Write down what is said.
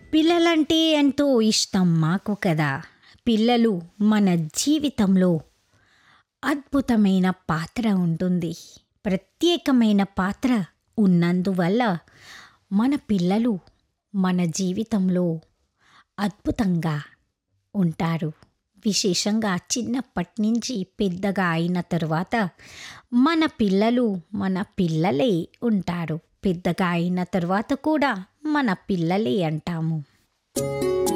పిల్లలంటే ఎంతో ఇష్టం మాకు కదా పిల్లలు మన జీవితంలో అద్భుతమైన పాత్ర ఉంటుంది ప్రత్యేకమైన పాత్ర ఉన్నందువల్ల మన పిల్లలు మన జీవితంలో అద్భుతంగా ఉంటారు విశేషంగా చిన్నప్పటి నుంచి పెద్దగా అయిన తర్వాత మన పిల్లలు మన పిల్లలే ఉంటారు పెద్దగా అయిన తర్వాత కూడా మన పిల్లలే అంటాము